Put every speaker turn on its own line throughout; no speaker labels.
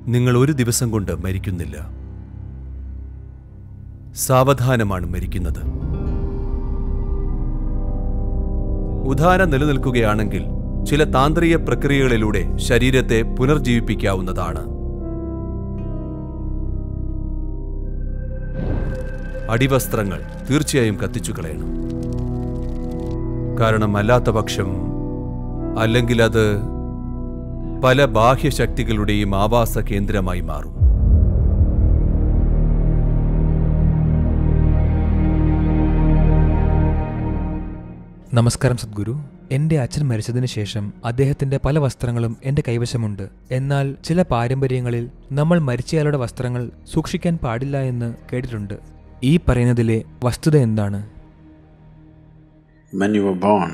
നിങ്ങൾ ഒരു ദിവസം കൊണ്ട് മരിക്കുന്നില്ല സാവധാനമാണ് മരിക്കുന്നത് ഉദാഹരണം നിലനിൽക്കുകയാണെങ്കിൽ ചില താന്ത്രിക പ്രക്രിയകളിലൂടെ ശരീരത്തെ പുനർജീവിപ്പിക്കാവുന്നതാണ് അടിവസ്ത്രങ്ങൾ തീർച്ചയായും കത്തിച്ചു കളയണം കാരണം അല്ലാത്ത പക്ഷം അല്ലെങ്കിൽ അത് പല ബാഹ്യശക്തികളുടെയും ആവാസ കേന്ദ്രമായി മാറും
നമസ്കാരം സദ്ഗുരു എന്റെ അച്ഛൻ മരിച്ചതിന് ശേഷം അദ്ദേഹത്തിന്റെ പല വസ്ത്രങ്ങളും എന്റെ കൈവശമുണ്ട് എന്നാൽ ചില പാരമ്പര്യങ്ങളിൽ നമ്മൾ മരിച്ചയാളുടെ വസ്ത്രങ്ങൾ സൂക്ഷിക്കാൻ പാടില്ല എന്ന് കേട്ടിട്ടുണ്ട് ഈ പറയുന്നതിലെ വസ്തുത എന്താണ്
When you were born,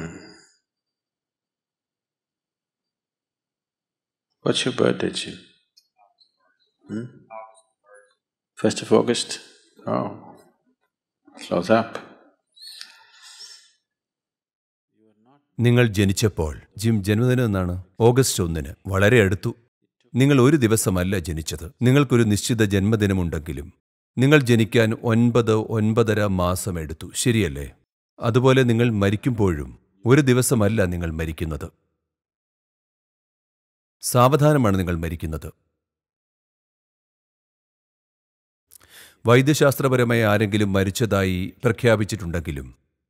what's your birthday, Jim? Hmm? First of August? Oh, close up.
നിങ്ങൾ ജനിച്ചപ്പോൾ ജിം ജന്മദിനം എന്നാണ് ഓഗസ്റ്റ് ഒന്നിന് വളരെ അടുത്തു നിങ്ങൾ ഒരു ദിവസമല്ല ജനിച്ചത് നിങ്ങൾക്കൊരു നിശ്ചിത ജന്മദിനമുണ്ടെങ്കിലും നിങ്ങൾ ജനിക്കാൻ ഒൻപത് ഒൻപതര മാസം എടുത്തു ശരിയല്ലേ അതുപോലെ നിങ്ങൾ മരിക്കുമ്പോഴും ഒരു ദിവസമല്ല നിങ്ങൾ മരിക്കുന്നത് സാവധാനമാണ് നിങ്ങൾ മരിക്കുന്നത് വൈദ്യശാസ്ത്രപരമായി ആരെങ്കിലും മരിച്ചതായി പ്രഖ്യാപിച്ചിട്ടുണ്ടെങ്കിലും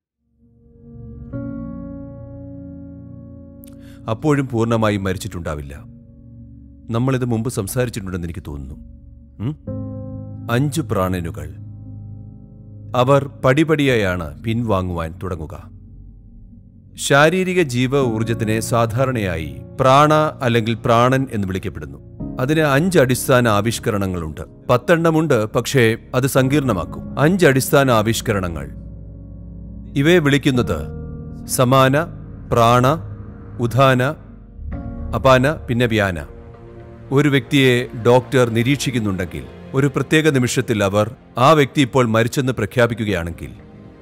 അപ്പോഴും പൂർണ്ണമായും മരിച്ചിട്ടുണ്ടാവില്ല നമ്മളിത് മുമ്പ് സംസാരിച്ചിട്ടുണ്ടെന്ന് എനിക്ക് തോന്നുന്നു ഉം? അഞ്ചു പ്രാണനുകൾ അവർ പടിപടിയായാണ് പിൻവാങ്ങുവാൻ തുടങ്ങുക ശാരീരിക ജീവ ഊർജത്തിനെ സാധാരണയായി പ്രാണ അല്ലെങ്കിൽ പ്രാണൻ എന്ന് വിളിക്കപ്പെടുന്നു അതിന് അഞ്ച് അടിസ്ഥാന ആവിഷ്കരണങ്ങളുണ്ട് പത്തെണ്ണമുണ്ട് പക്ഷേ അത് സങ്കീർണമാക്കും അഞ്ച് അടിസ്ഥാന ആവിഷ്കരണങ്ങൾ ഇവയെ വിളിക്കുന്നത് സമാന പ്രാണ ഉദാന അപാന പിന്നെ വ്യാന ഒരു വ്യക്തിയെ ഡോക്ടർ നിരീക്ഷിക്കുന്നുണ്ടെങ്കിൽ ഒരു പ്രത്യേക നിമിഷത്തിൽ അവർ ആ വ്യക്തി ഇപ്പോൾ മരിച്ചെന്ന് പ്രഖ്യാപിക്കുകയാണെങ്കിൽ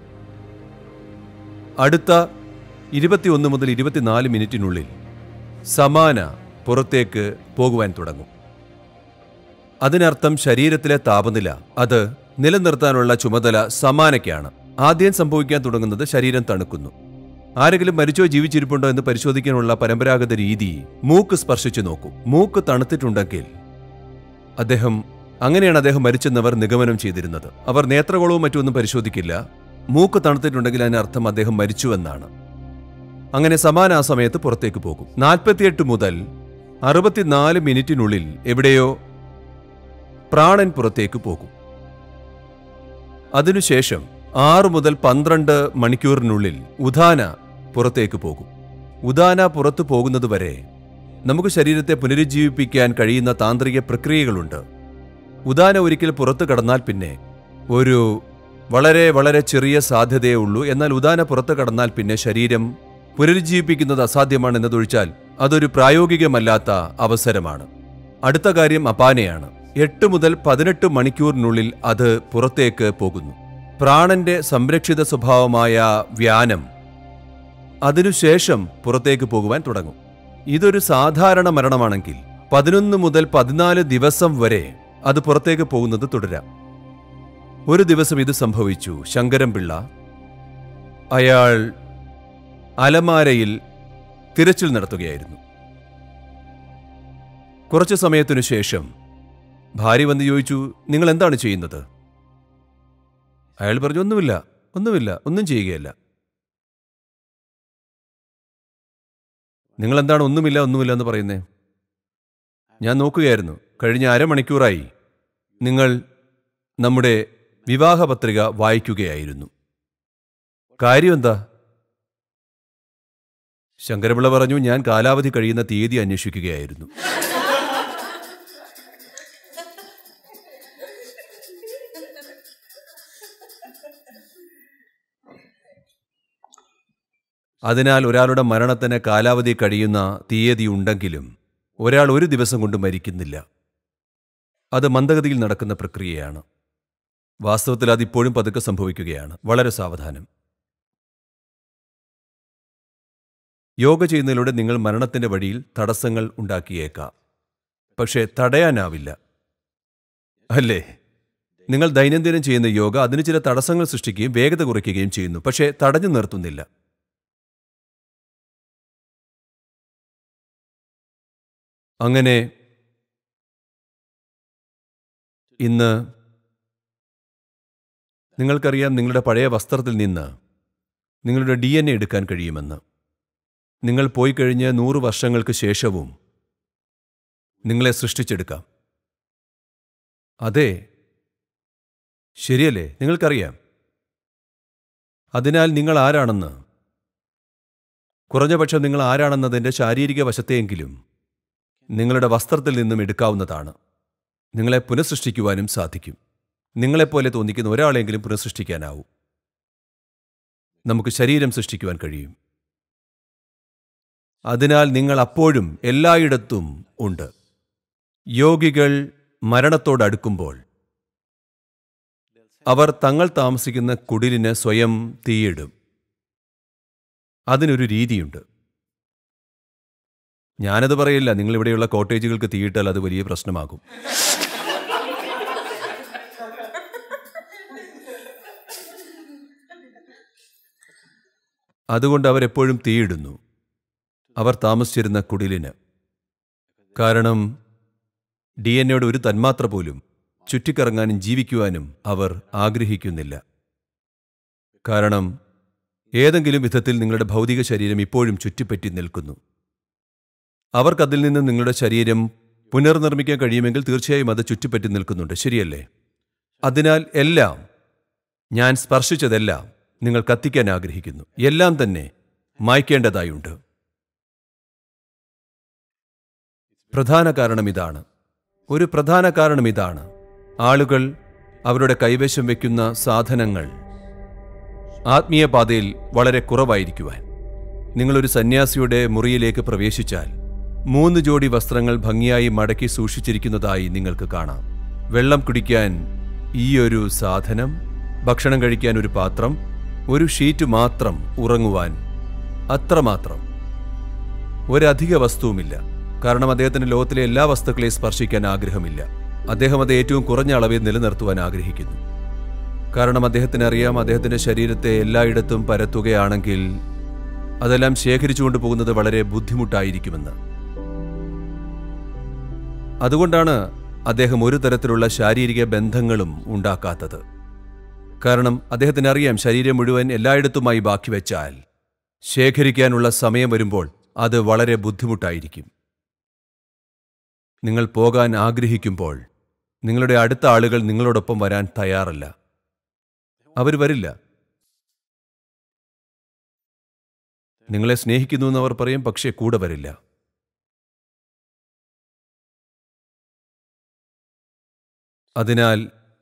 അടുത്ത ഇരുപത്തിയൊന്ന് മുതൽ ഇരുപത്തിനാല് മിനിറ്റിനുള്ളിൽ സമാന പുറത്തേക്ക് പോകുവാൻ തുടങ്ങും അതിനർത്ഥം ശരീരത്തിലെ താപനില അത് നിലനിർത്താനുള്ള ചുമതല സമാനയ്ക്കാണ് ആദ്യം സംഭവിക്കാൻ തുടങ്ങുന്നത് ശരീരം തണുക്കുന്നു ആരെങ്കിലും മരിച്ചോ ജീവിച്ചിരിപ്പുണ്ടോ എന്ന് പരിശോധിക്കാനുള്ള പരമ്പരാഗത രീതി മൂക്ക് സ്പർശിച്ചു നോക്കും മൂക്ക് തണുത്തിട്ടുണ്ടെങ്കിൽ അദ്ദേഹം അങ്ങനെയാണ് അദ്ദേഹം മരിച്ചെന്നവർ നിഗമനം ചെയ്തിരുന്നത് അവർ നേത്രകോളവും മറ്റൊന്നും പരിശോധിക്കില്ല മൂക്ക് തണുത്തിട്ടുണ്ടെങ്കിൽ അതിനർത്ഥം അദ്ദേഹം മരിച്ചുവെന്നാണ് അങ്ങനെ സമാന ആ സമയത്ത് പുറത്തേക്ക് പോകും നാൽപ്പത്തിയെട്ട് മുതൽ അറുപത്തിനാല് മിനിറ്റിനുള്ളിൽ എവിടെയോ പ്രാണൻ പുറത്തേക്ക് പോകും അതിനുശേഷം ആറ് മുതൽ പന്ത്രണ്ട് മണിക്കൂറിനുള്ളിൽ ഉദാന പുറത്തേക്ക് പോകും ഉദാന പുറത്തു പോകുന്നതുവരെ നമുക്ക് ശരീരത്തെ പുനരുജ്ജീവിപ്പിക്കാൻ കഴിയുന്ന താന്ത്രിക പ്രക്രിയകളുണ്ട് ഉദാന ഒരിക്കൽ പുറത്തു കടന്നാൽ പിന്നെ ഒരു വളരെ വളരെ ചെറിയ സാധ്യതയേ ഉള്ളൂ എന്നാൽ ഉദാന പുറത്തു കടന്നാൽ പിന്നെ ശരീരം പുനരുജ്ജീവിപ്പിക്കുന്നത് അസാധ്യമാണെന്നതൊഴിച്ചാൽ അതൊരു പ്രായോഗികമല്ലാത്ത അവസരമാണ് അടുത്ത കാര്യം അപാനയാണ് എട്ട് മുതൽ പതിനെട്ട് മണിക്കൂറിനുള്ളിൽ അത് പുറത്തേക്ക് പോകുന്നു പ്രാണന്റെ സംരക്ഷിത സ്വഭാവമായ വ്യാനം അതിനുശേഷം പുറത്തേക്ക് പോകുവാൻ തുടങ്ങും ഇതൊരു സാധാരണ മരണമാണെങ്കിൽ പതിനൊന്ന് മുതൽ പതിനാല് ദിവസം വരെ അത് പുറത്തേക്ക് പോകുന്നത് തുടരാം ഒരു ദിവസം ഇത് സംഭവിച്ചു ശങ്കരൻപിള്ള അയാൾ അലമാരയിൽ തിരച്ചിൽ നടത്തുകയായിരുന്നു കുറച്ചു സമയത്തിനു ശേഷം ഭാര്യ വന്ന് ചോദിച്ചു നിങ്ങൾ എന്താണ് ചെയ്യുന്നത് അയാൾ പറഞ്ഞു ഒന്നുമില്ല ഒന്നുമില്ല ഒന്നും ചെയ്യുകയല്ല നിങ്ങൾ എന്താണ് ഒന്നുമില്ല ഒന്നുമില്ല എന്ന് പറയുന്നേ ഞാൻ നോക്കുകയായിരുന്നു കഴിഞ്ഞ അരമണിക്കൂറായി നിങ്ങൾ നമ്മുടെ വിവാഹ പത്രിക വായിക്കുകയായിരുന്നു കാര്യം എന്താ ശങ്കരപിള്ള പറഞ്ഞു ഞാൻ കാലാവധി കഴിയുന്ന തീയതി അന്വേഷിക്കുകയായിരുന്നു അതിനാൽ ഒരാളുടെ മരണത്തിന് കാലാവധി കഴിയുന്ന തീയതി ഉണ്ടെങ്കിലും ഒരാൾ ഒരു ദിവസം കൊണ്ട് മരിക്കുന്നില്ല അത് മന്ദഗതിയിൽ നടക്കുന്ന പ്രക്രിയയാണ് വാസ്തവത്തിൽ അതിപ്പോഴും പതുക്കെ സംഭവിക്കുകയാണ് വളരെ സാവധാനം യോഗ ചെയ്യുന്നതിലൂടെ നിങ്ങൾ മരണത്തിന്റെ വഴിയിൽ തടസ്സങ്ങൾ ഉണ്ടാക്കിയേക്കാം പക്ഷേ തടയാനാവില്ല അല്ലേ നിങ്ങൾ ദൈനംദിനം ചെയ്യുന്ന യോഗ അതിന് ചില തടസ്സങ്ങൾ സൃഷ്ടിക്കുകയും വേഗത കുറയ്ക്കുകയും ചെയ്യുന്നു പക്ഷേ തടഞ്ഞു നിർത്തുന്നില്ല അങ്ങനെ ഇന്ന് നിങ്ങൾക്കറിയാം നിങ്ങളുടെ പഴയ വസ്ത്രത്തിൽ നിന്ന് നിങ്ങളുടെ ഡി എൻ എ എടുക്കാൻ കഴിയുമെന്ന് നിങ്ങൾ പോയി കഴിഞ്ഞ് നൂറ് വർഷങ്ങൾക്ക് ശേഷവും നിങ്ങളെ സൃഷ്ടിച്ചെടുക്കാം അതെ ശരിയല്ലേ നിങ്ങൾക്കറിയാം അതിനാൽ നിങ്ങൾ ആരാണെന്ന് കുറഞ്ഞപക്ഷം നിങ്ങൾ ആരാണെന്നതിൻ്റെ ശാരീരിക വശത്തെയെങ്കിലും നിങ്ങളുടെ വസ്ത്രത്തിൽ നിന്നും എടുക്കാവുന്നതാണ് നിങ്ങളെ പുനഃസൃഷ്ടിക്കുവാനും സാധിക്കും നിങ്ങളെപ്പോലെ തോന്നിക്കുന്ന ഒരാളെങ്കിലും പുനഃസൃഷ്ടിക്കാനാവും നമുക്ക് ശരീരം സൃഷ്ടിക്കുവാൻ കഴിയും അതിനാൽ നിങ്ങൾ അപ്പോഴും എല്ലായിടത്തും ഉണ്ട് യോഗികൾ മരണത്തോടടുക്കുമ്പോൾ അവർ തങ്ങൾ താമസിക്കുന്ന കുടിലിന് സ്വയം തീയിടും അതിനൊരു രീതിയുണ്ട് ഞാനത് പറയില്ല നിങ്ങളിവിടെയുള്ള കോട്ടേജുകൾക്ക് തീയിട്ടാൽ അത് വലിയ പ്രശ്നമാകും അതുകൊണ്ട് അവരെപ്പോഴും തീയിടുന്നു അവർ താമസിച്ചിരുന്ന കുടിലിന് കാരണം ഡി എൻ എയുടെ ഒരു തന്മാത്ര പോലും ചുറ്റിക്കറങ്ങാനും ജീവിക്കുവാനും അവർ ആഗ്രഹിക്കുന്നില്ല കാരണം ഏതെങ്കിലും വിധത്തിൽ നിങ്ങളുടെ ഭൗതിക ശരീരം ഇപ്പോഴും ചുറ്റിപ്പറ്റി നിൽക്കുന്നു അവർക്കതിൽ നിന്ന് നിങ്ങളുടെ ശരീരം പുനർനിർമ്മിക്കാൻ കഴിയുമെങ്കിൽ തീർച്ചയായും അത് ചുറ്റിപ്പറ്റി നിൽക്കുന്നുണ്ട് ശരിയല്ലേ അതിനാൽ എല്ലാം ഞാൻ സ്പർശിച്ചതെല്ലാം നിങ്ങൾ കത്തിക്കാൻ ആഗ്രഹിക്കുന്നു എല്ലാം തന്നെ മായ്ക്കേണ്ടതായുണ്ട് പ്രധാന കാരണം ഇതാണ് ഒരു പ്രധാന കാരണം ഇതാണ് ആളുകൾ അവരുടെ കൈവശം വയ്ക്കുന്ന സാധനങ്ങൾ ആത്മീയ പാതയിൽ വളരെ കുറവായിരിക്കുവാൻ നിങ്ങളൊരു സന്യാസിയുടെ മുറിയിലേക്ക് പ്രവേശിച്ചാൽ മൂന്ന് ജോഡി വസ്ത്രങ്ങൾ ഭംഗിയായി മടക്കി സൂക്ഷിച്ചിരിക്കുന്നതായി നിങ്ങൾക്ക് കാണാം വെള്ളം കുടിക്കാൻ ഈ ഒരു സാധനം ഭക്ഷണം കഴിക്കാൻ ഒരു പാത്രം ഒരു ഷീറ്റ് മാത്രം ഉറങ്ങുവാൻ അത്രമാത്രം ഒരധിക വസ്തുവുമില്ല കാരണം അദ്ദേഹത്തിന് ലോകത്തിലെ എല്ലാ വസ്തുക്കളെയും സ്പർശിക്കാൻ ആഗ്രഹമില്ല അദ്ദേഹം അത് ഏറ്റവും കുറഞ്ഞ അളവിൽ നിലനിർത്തുവാൻ ആഗ്രഹിക്കുന്നു കാരണം അദ്ദേഹത്തിന് അറിയാം അദ്ദേഹത്തിന്റെ ശരീരത്തെ എല്ലായിടത്തും പരത്തുകയാണെങ്കിൽ അതെല്ലാം ശേഖരിച്ചുകൊണ്ട് പോകുന്നത് വളരെ ബുദ്ധിമുട്ടായിരിക്കുമെന്ന് അതുകൊണ്ടാണ് അദ്ദേഹം ഒരു തരത്തിലുള്ള ശാരീരിക ബന്ധങ്ങളും ഉണ്ടാക്കാത്തത് കാരണം അദ്ദേഹത്തിന് അറിയാം ശരീരം മുഴുവൻ എല്ലായിടത്തുമായി ബാക്കി വെച്ചാൽ ശേഖരിക്കാനുള്ള സമയം വരുമ്പോൾ അത് വളരെ ബുദ്ധിമുട്ടായിരിക്കും നിങ്ങൾ പോകാൻ ആഗ്രഹിക്കുമ്പോൾ നിങ്ങളുടെ അടുത്ത ആളുകൾ നിങ്ങളോടൊപ്പം വരാൻ തയ്യാറല്ല അവർ വരില്ല നിങ്ങളെ സ്നേഹിക്കുന്നു എന്നവർ പറയും പക്ഷേ കൂടെ വരില്ല അതിനാൽ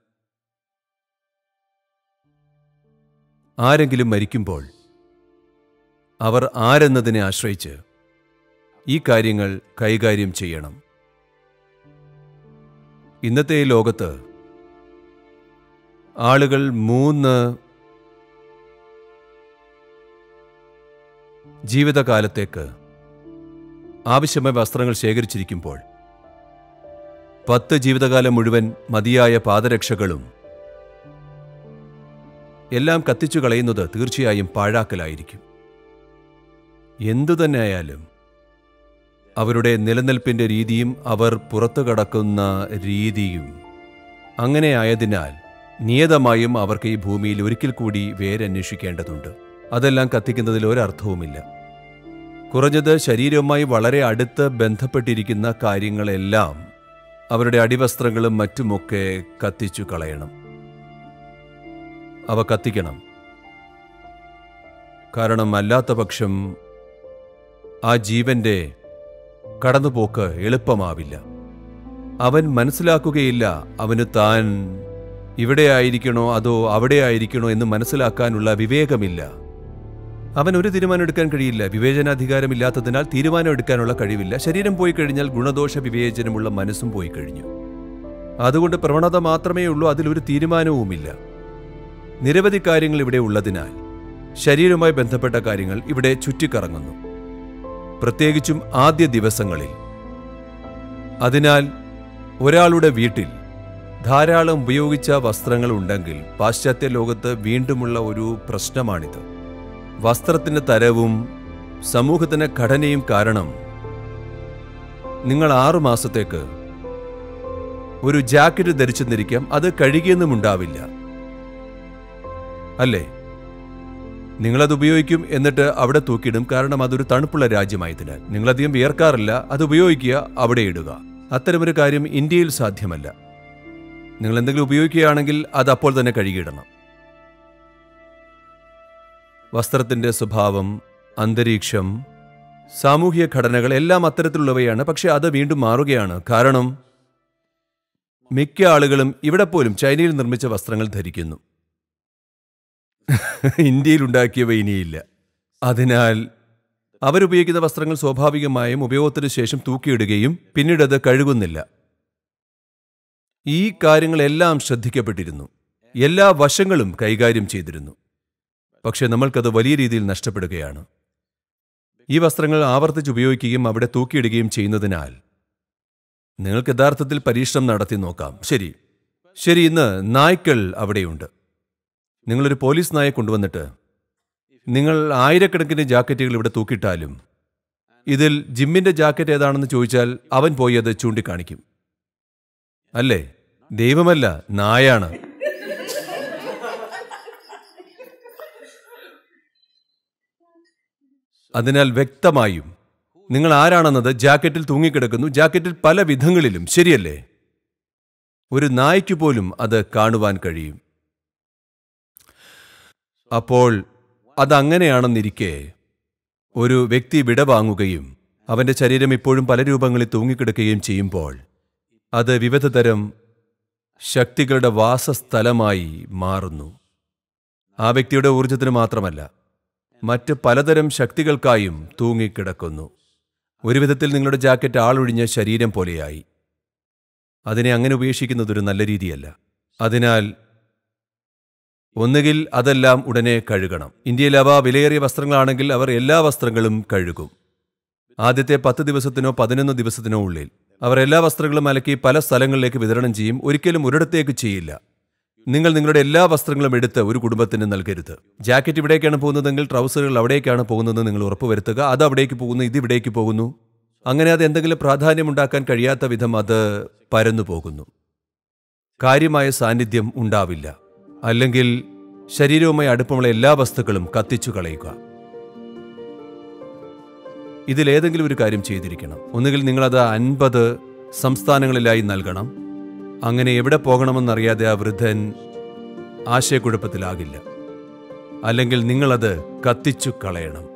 ആരെങ്കിലും മരിക്കുമ്പോൾ അവർ ആരെന്നതിനെ ആശ്രയിച്ച് ഈ കാര്യങ്ങൾ കൈകാര്യം ചെയ്യണം ഇന്നത്തെ ഈ ലോകത്ത് ആളുകൾ മൂന്ന് ജീവിതകാലത്തേക്ക് ആവശ്യമായ വസ്ത്രങ്ങൾ ശേഖരിച്ചിരിക്കുമ്പോൾ പത്ത് ജീവിതകാലം മുഴുവൻ മതിയായ പാദരക്ഷകളും എല്ലാം കത്തിച്ചു കളയുന്നത് തീർച്ചയായും പാഴാക്കലായിരിക്കും എന്തു തന്നെയായാലും അവരുടെ നിലനിൽപ്പിന്റെ രീതിയും അവർ പുറത്തു കടക്കുന്ന രീതിയും അങ്ങനെ ആയതിനാൽ നിയതമായും അവർക്ക് ഈ ഭൂമിയിൽ ഒരിക്കൽ കൂടി വേരന്വേഷിക്കേണ്ടതുണ്ട് അതെല്ലാം കത്തിക്കുന്നതിൽ ഒരർത്ഥവുമില്ല കുറഞ്ഞത് ശരീരവുമായി വളരെ അടുത്ത് ബന്ധപ്പെട്ടിരിക്കുന്ന കാര്യങ്ങളെല്ലാം അവരുടെ അടിവസ്ത്രങ്ങളും മറ്റുമൊക്കെ കത്തിച്ചു കളയണം അവ കത്തിക്കണം കാരണം അല്ലാത്ത പക്ഷം ആ ജീവന്റെ കടന്നുപോക്ക് എളുപ്പമാവില്ല അവൻ മനസ്സിലാക്കുകയില്ല അവന് താൻ ഇവിടെ ആയിരിക്കണോ അതോ അവിടെ ആയിരിക്കണോ എന്ന് മനസ്സിലാക്കാനുള്ള വിവേകമില്ല അവൻ ഒരു തീരുമാനം എടുക്കാൻ കഴിയില്ല വിവേചനാധികാരമില്ലാത്തതിനാൽ തീരുമാനം എടുക്കാനുള്ള കഴിവില്ല ശരീരം പോയി കഴിഞ്ഞാൽ ഗുണദോഷ വിവേചനമുള്ള മനസ്സും പോയി കഴിഞ്ഞു അതുകൊണ്ട് പ്രവണത മാത്രമേ ഉള്ളൂ അതിലൊരു തീരുമാനവുമില്ല നിരവധി കാര്യങ്ങൾ ഇവിടെ ഉള്ളതിനാൽ ശരീരവുമായി ബന്ധപ്പെട്ട കാര്യങ്ങൾ ഇവിടെ ചുറ്റിക്കറങ്ങുന്നു പ്രത്യേകിച്ചും ആദ്യ ദിവസങ്ങളിൽ അതിനാൽ ഒരാളുടെ വീട്ടിൽ ധാരാളം ഉപയോഗിച്ച വസ്ത്രങ്ങൾ ഉണ്ടെങ്കിൽ പാശ്ചാത്യ ലോകത്ത് വീണ്ടുമുള്ള ഒരു പ്രശ്നമാണിത് വസ്ത്രത്തിന്റെ തരവും സമൂഹത്തിന്റെ ഘടനയും കാരണം നിങ്ങൾ ആറു മാസത്തേക്ക് ഒരു ജാക്കറ്റ് ധരിച്ചെന്നിരിക്കാം അത് കഴുകിയെന്നും ഉണ്ടാവില്ല അല്ലേ നിങ്ങളത് ഉപയോഗിക്കും എന്നിട്ട് അവിടെ തൂക്കിയിടും കാരണം അതൊരു തണുപ്പുള്ള രാജ്യമായതിനാൽ നിങ്ങളധികം വിയർക്കാറില്ല അത് ഉപയോഗിക്കുക അവിടെ ഇടുക അത്തരമൊരു കാര്യം ഇന്ത്യയിൽ സാധ്യമല്ല നിങ്ങൾ എന്തെങ്കിലും ഉപയോഗിക്കുകയാണെങ്കിൽ അത് അപ്പോൾ തന്നെ കഴുകിയിടണം വസ്ത്രത്തിന്റെ സ്വഭാവം അന്തരീക്ഷം സാമൂഹിക ഘടനകൾ എല്ലാം അത്തരത്തിലുള്ളവയാണ് പക്ഷെ അത് വീണ്ടും മാറുകയാണ് കാരണം മിക്ക ആളുകളും ഇവിടെ പോലും ചൈനയിൽ നിർമ്മിച്ച വസ്ത്രങ്ങൾ ധരിക്കുന്നു ഇന്ത്യയിൽ ഉണ്ടാക്കിയവ ഇനിയില്ല അതിനാൽ അവരുപയോഗിക്കുന്ന വസ്ത്രങ്ങൾ സ്വാഭാവികമായും ഉപയോഗത്തിന് ശേഷം തൂക്കിയിടുകയും പിന്നീട് അത് കഴുകുന്നില്ല ഈ കാര്യങ്ങളെല്ലാം ശ്രദ്ധിക്കപ്പെട്ടിരുന്നു എല്ലാ വശങ്ങളും കൈകാര്യം ചെയ്തിരുന്നു പക്ഷെ നമ്മൾക്കത് വലിയ രീതിയിൽ നഷ്ടപ്പെടുകയാണ് ഈ വസ്ത്രങ്ങൾ ആവർത്തിച്ച് ഉപയോഗിക്കുകയും അവിടെ തൂക്കിയിടുകയും ചെയ്യുന്നതിനാൽ നിങ്ങൾക്ക് യഥാർത്ഥത്തിൽ പരീക്ഷണം നടത്തി നോക്കാം ശരി ശരി ഇന്ന് നായ്ക്കൾ അവിടെയുണ്ട് നിങ്ങളൊരു പോലീസ് നായെ കൊണ്ടുവന്നിട്ട് നിങ്ങൾ ആയിരക്കണക്കിന് ജാക്കറ്റുകൾ ഇവിടെ തൂക്കിയിട്ടാലും ഇതിൽ ജിമ്മിന്റെ ജാക്കറ്റ് ഏതാണെന്ന് ചോദിച്ചാൽ അവൻ പോയി അത് ചൂണ്ടിക്കാണിക്കും അല്ലേ ദൈവമല്ല നായാണ് അതിനാൽ വ്യക്തമായും നിങ്ങൾ ആരാണെന്നത് ജാക്കറ്റിൽ തൂങ്ങിക്കിടക്കുന്നു ജാക്കറ്റിൽ പല വിധങ്ങളിലും ശരിയല്ലേ ഒരു നായ്ക്ക് പോലും അത് കാണുവാൻ കഴിയും അപ്പോൾ അതങ്ങനെയാണെന്നിരിക്കെ ഒരു വ്യക്തി വിട വാങ്ങുകയും അവന്റെ ശരീരം ഇപ്പോഴും പല രൂപങ്ങളിൽ തൂങ്ങിക്കിടക്കുകയും ചെയ്യുമ്പോൾ അത് വിവിധതരം ശക്തികളുടെ വാസസ്ഥലമായി മാറുന്നു ആ വ്യക്തിയുടെ ഊർജത്തിന് മാത്രമല്ല മറ്റ് പലതരം ശക്തികൾക്കായും തൂങ്ങിക്കിടക്കുന്നു ഒരു വിധത്തിൽ നിങ്ങളുടെ ജാക്കറ്റ് ആളൊഴിഞ്ഞ ശരീരം പോലെയായി അതിനെ അങ്ങനെ ഉപേക്ഷിക്കുന്നത് ഒരു നല്ല രീതിയല്ല അതിനാൽ ഒന്നുകിൽ അതെല്ലാം ഉടനെ കഴുകണം ഇന്ത്യയിൽ അവ വിലയേറിയ വസ്ത്രങ്ങളാണെങ്കിൽ അവർ എല്ലാ വസ്ത്രങ്ങളും കഴുകും ആദ്യത്തെ പത്ത് ദിവസത്തിനോ പതിനൊന്ന് ദിവസത്തിനോ ഉള്ളിൽ അവർ എല്ലാ വസ്ത്രങ്ങളും അലക്കി പല സ്ഥലങ്ങളിലേക്ക് വിതരണം ചെയ്യും ഒരിക്കലും ഒരിടത്തേക്ക് ചെയ്യില്ല നിങ്ങൾ നിങ്ങളുടെ എല്ലാ വസ്ത്രങ്ങളും എടുത്ത് ഒരു കുടുംബത്തിന് നൽകരുത് ജാക്കറ്റ് ഇവിടേക്കാണ് പോകുന്നതെങ്കിൽ ട്രൗസറുകൾ അവിടേക്കാണ് പോകുന്നത് നിങ്ങൾ ഉറപ്പുവരുത്തുക അത് അവിടേക്ക് പോകുന്നു ഇത് ഇവിടേക്ക് പോകുന്നു അങ്ങനെ അത് എന്തെങ്കിലും പ്രാധാന്യമുണ്ടാക്കാൻ കഴിയാത്ത വിധം അത് പരന്നു പോകുന്നു കാര്യമായ സാന്നിധ്യം ഉണ്ടാവില്ല അല്ലെങ്കിൽ ശരീരവുമായി അടുപ്പമുള്ള എല്ലാ വസ്തുക്കളും കത്തിച്ചു കളയുക ഇതിലേതെങ്കിലും ഒരു കാര്യം ചെയ്തിരിക്കണം ഒന്നുകിൽ നിങ്ങളത് അൻപത് സംസ്ഥാനങ്ങളിലായി നൽകണം അങ്ങനെ എവിടെ പോകണമെന്നറിയാതെ ആ വൃദ്ധൻ ആശയക്കുഴപ്പത്തിലാകില്ല അല്ലെങ്കിൽ നിങ്ങളത് കത്തിച്ചു കളയണം